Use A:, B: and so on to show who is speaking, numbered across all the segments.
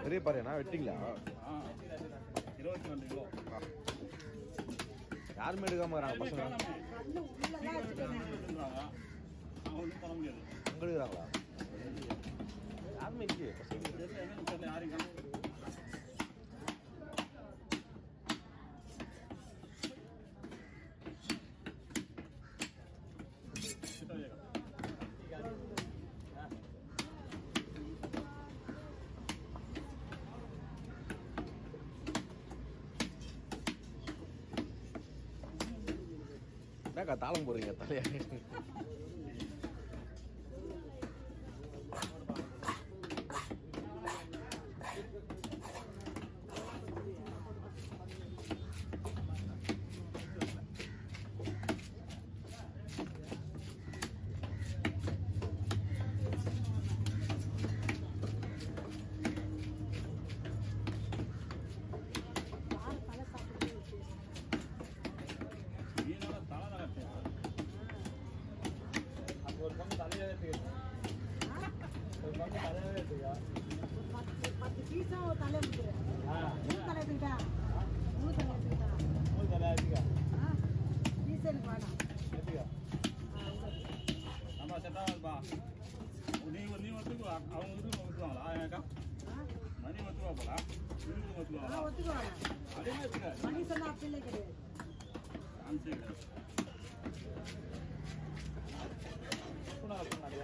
A: பெரிய பாருண்ணா வெட்டிங்களா
B: ஆ இருபத்தி ரெண்டு கிலோ
A: யாருமே எடுக்காம இருக்கிறாங்க பசங்க
C: கண்ணு உள்ளதான் வச்சுக்கோங்க
B: எடுத்துறாங்க அவங்க ஒன்றும் பண்ண முடியாது
A: அங்க எடுக்கிறாங்களா யாருமே இல்லையே பசங்க
B: தெரியல என்னன்னு தெரியல யாரையும் காணோம். கிட்ட வைக்க.
A: என்னக்கா தாளம் போடுறீங்க தலையா
C: யாரு பழ சாப்பிடுறது விசேஷம்.
B: மீனால தலை தான் கட்டேன்.
C: ஒரு பத்து பத்து பீஸா ஒரு தலை எடுத்துக்கிறேன் மூணு தலை எடுத்துக்கிட்டா மூணு தலை எடுத்துக்கிட்டா ஆ பீஸ் எனக்கு வேணாம் ஆ, உங்களுக்கு.
B: நம்ம செட் ஆகாதுப்பா நீ நீ ஒத்துக்குவா அவங்க இது ஒத்துக்குவாங்களா ஏக்கா
C: ஆ,
B: மணி ஒத்துவா போல இவங்க
C: ஆ,
B: ஒத்துக்குவாங்களா
C: ஒத்துக்குவாங்க
B: அதே மாதிரி வச்சுக்க
C: மணி சொன்னா அப்படிலே கிடையாது
B: சான்ஸே கிடையாது
C: ஆ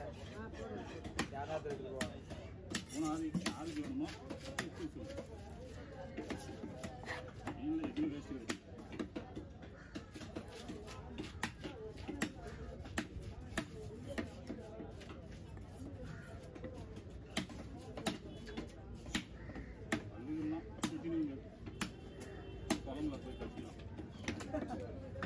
C: போடுவேன்
B: மூணு ஆதி ஆதிக்கு வேணுமோ இல்லை எதுவும் வேஸ்ட் கிடையாது அழுகுன்னா சுற்றினீங்க குழம்புல போய் கட்டிக்கலாம்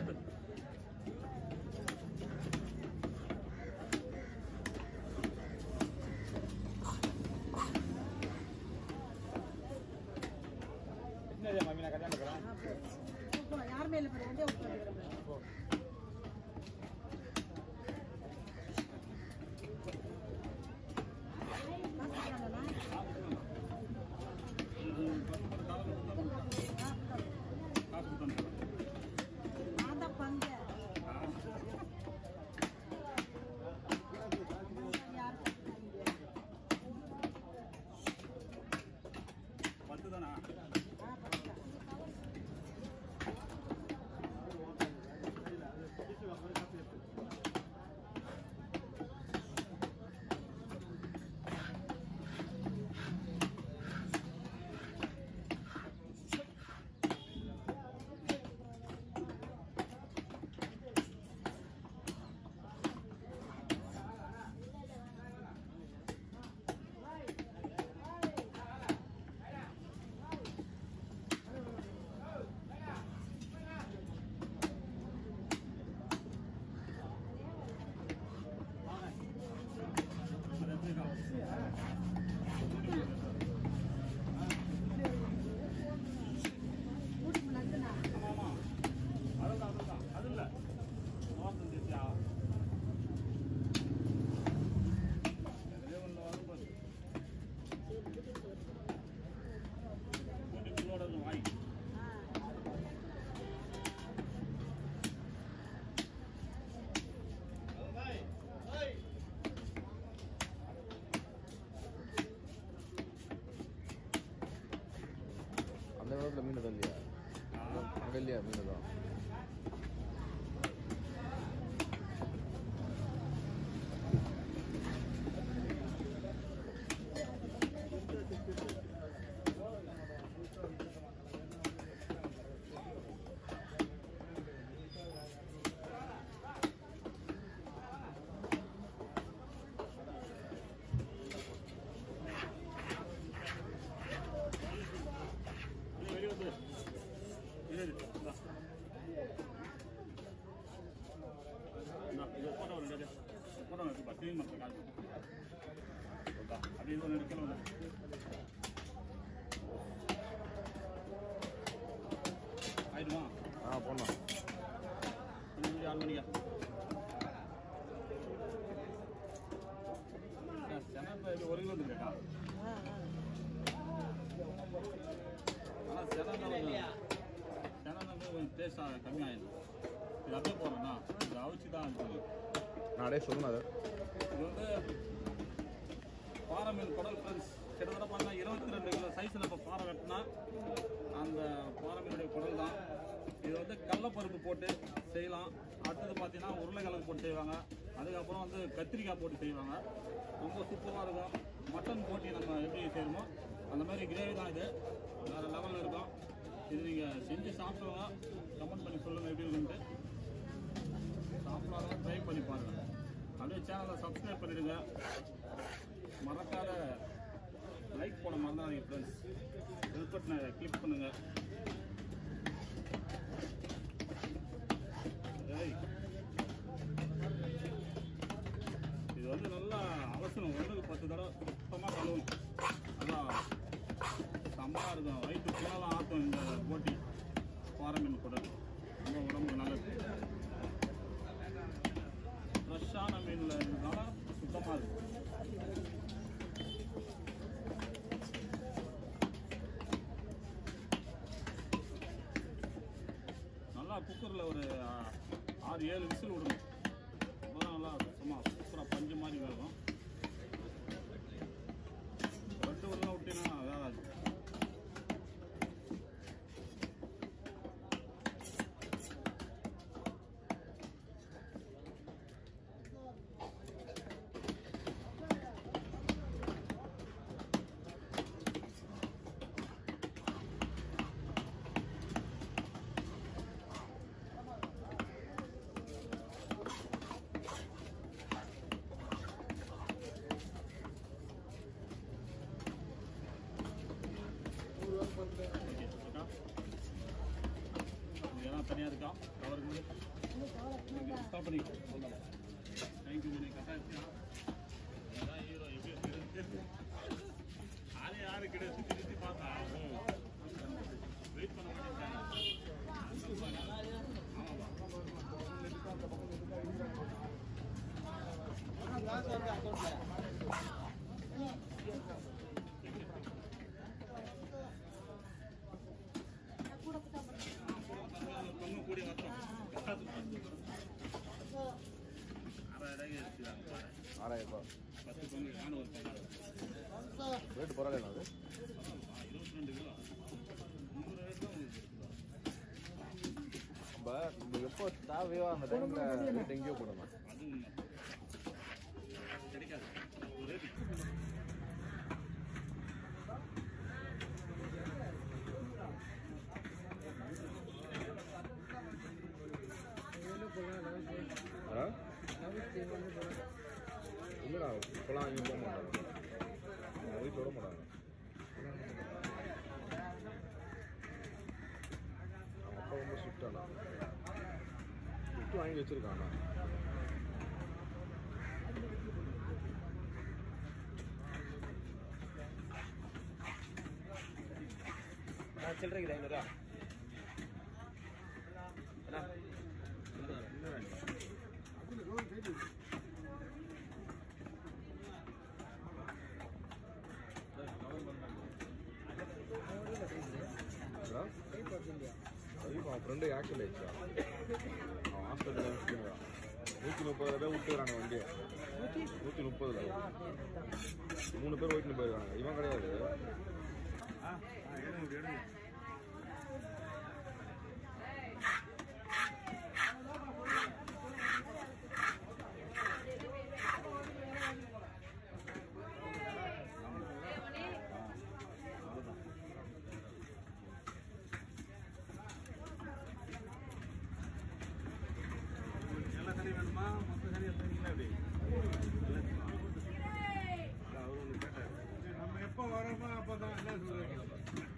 C: ஆ போடுவேன் யாருமே இல்லை பாரு ரெண்டே உட்காந்துக்கிறேன்
B: காசு கொடுத்தாங்க
C: நான் தான் பங்க யார்
B: பத்து தானா
C: ஆ பங்க
B: அது எப்படி இருக்கும்?
C: கூட்டி நக்குனா
B: ஆமா அதுதான் அதுதான் அது இல்ல மோசம் தேசியா ஒன்று வரும் பாரு கூட்டி புல்லோட வாங்கி
A: அந்த காலத்துல மீன் தான் இல்லையா அங்க இல்லையா மீன் தான்
B: வெளியே வெளியே வந்து இரு, இரு. இந்தா. இந்தா, இது போட்டோ ஒரு ரெண்டு. போட்டோ எடுத்து பா, clean பண்ணு, காட்டு. இந்தா, அப்படியே இது ஒன்று எடுக்கல ஒன்று. ஆயிடுமா
A: ஆ போடலாம்
B: இன்னும் ஒரு ஆறு மணிக்கா சென்னை ஒரு கிலோ இருக்கா
C: ஆ ஆ
B: டேஸ்ட் கம்மியாயிடும் இது அப்படியே போடுறேன்னா இது அவிச்சு தான் இது பண்ணும்
A: நான் அப்படியே சொல்லுங்க அது
B: இது வந்து பாறை மீன் குடல் ஃப்ரெண்ட்ஸ் கிட்டத்தட்ட பார்த்தா இருபத்தி ரெண்டு கிலோ சைஸில் இப்போ பாறை வெட்டினா அந்த பாறை மீனுடைய குடல் தான் இது வந்து கடலப்பருப்பு போட்டு செய்யலாம் அடுத்தது பார்த்தீங்கன்னா உருளைக்கிழங்கு போட்டு செய்வாங்க அதுக்கப்புறம் வந்து கத்திரிக்காய் போட்டு செய்வாங்க ரொம்ப சூப்பராக இருக்கும் மட்டன் போட்டி நம்ம எப்படி செய்யணுமோ அந்த மாதிரி கிரேவி தான் இது வேறு லெவலில் இருக்கும் இது நீங்கள் செஞ்சு சாப்பிடுவா கமெண்ட் பண்ணி சொல்லுங்கள் எப்படி இருக்குன்ட்டு சாப்பிடாத ட்ரை பண்ணி பாருங்கள் அப்படியே சேனலை சப்ஸ்கிரைப் பண்ணிடுங்க மறக்காத லைக் போட மறந்துடாதீங்க ஃப்ரெண்ட்ஸ் பெல் பட்டனை கிளிக் பண்ணுங்க ஏய். இது வந்து நல்லா அவசரம் ஒன்றுக்கு பத்து தடவை சுத்தமாக கழுவும் அதான் செம்மையாக இருக்கும் வயிற்று ஃபுல்லாலாம் ஆற்றும் இந்த போட்டி பாறை மீன் கூட ரொம்ப உடம்புக்கு நல்லது ஃப்ரெஷ்ஷான மீனில் இருக்கிறதுனால சுத்தமாக இருக்கும் நல்லா குக்கரில் ஒரு ஆ, ஆறு ஏழு விசில் விடணும் அப்பதான் நல்லா சும்மா சூப்பராக பஞ்சு மாதிரி வேகும் ரெண்டு உள்ள விட்டீங்கன்னா வேகாது ஓகே இருக்கா இதெல்லாம் தனியாக இருக்கா கவருக்கு ஸ்டாப் பண்ணிக்கோ சொல்லலாம் தேங்க்யூ மணி கரெக்டாக அதான் ஹீரோ எப்படி இருக்கு ஆளே யாரு கிடையாது சுற்றி சுற்றி பார்த்தா வெயிட் பண்ண மாட்டேன் ஆமாப்பா பொண்ணு கூடி வரட்டும் ஆறாயிரம் எடுத்துக்கிறாங்க பாரு
A: ஆறாயிரம் ரூபாய்
B: பத்து பொண்ணு நானும் ஒரு பொண்ணு
A: ரேட்டு பரவாயில்ல அது
B: இருபத்தி ரெண்டு கிலோ நூறு ரேட் தான் உங்களுக்கு
A: நம்ம நம்ம எப்போ தேவையோ அந்த டைமில் ரேட் எங்கேயோ போடணும்
B: அது உண்மை கிடைக்காது ஒரு ரேட்
A: ஆ இல்லைடா இப்போலாம் அங்கேயும் போக மாட்டாங்க அவங்க வீட்டில் விட மாட்டாங்க அவங்க அப்பா ரொம்ப ஸ்ட்ரிக்டானா ஸ்ட்ரிக்ட் வாங்கி வச்சிருக்காண்ணா
D: சில்லறைக்கு ஐநூறுரூவா
A: ஐயோ அவன் ஃப்ரெண்டு ஆக்சிடென்ட் ஆயிடுச்சா அவன் ஹாஸ்பிட்டல் வச்சுக்கிறான் நூற்றி முப்பது பேர் விட்டுறாங்க வண்டியை நூற்றி முப்பதுல மூணு பேர் ஓட்டின்னு போயிருக்காங்க இவன் கிடையாது
B: எல்லா கறியும் வேணுமா மொத்த கறி எடுத்துக்கிங்களா அப்படி அவர் ஒன்று கேட்டார் நம்ம எப்போ வரோமோ அப்போ தான் என்ன சொல்லுவாங்க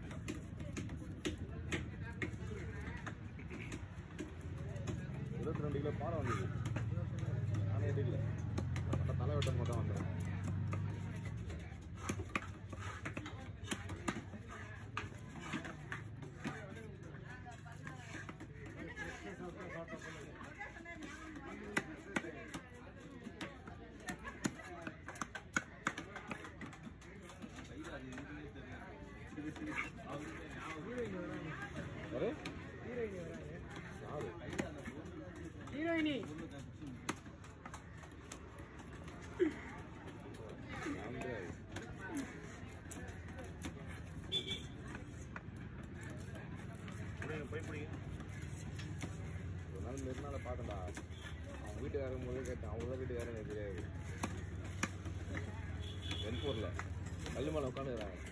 A: இருபத்தி ரெண்டு கிலோ பாறை வந்தது நானே எடுக்கல கரெக்டாக தலை வெட்டும் போது தான் வந்தேன் யாரு
D: நீ
A: நான்கு.
E: பிடிங்க, போய் பிடிங்க.
A: ஒரு நாள் மெரினால பார்த்தேன்டா அவன் வீட்டுக்காரங்க முதல்ல கேட்டேன் அவங்க வீட்டுக்காரங்க எனக்கு தெரியாது வெண்பூரில் கல் மேலே உட்காந்துக்கிறாங்க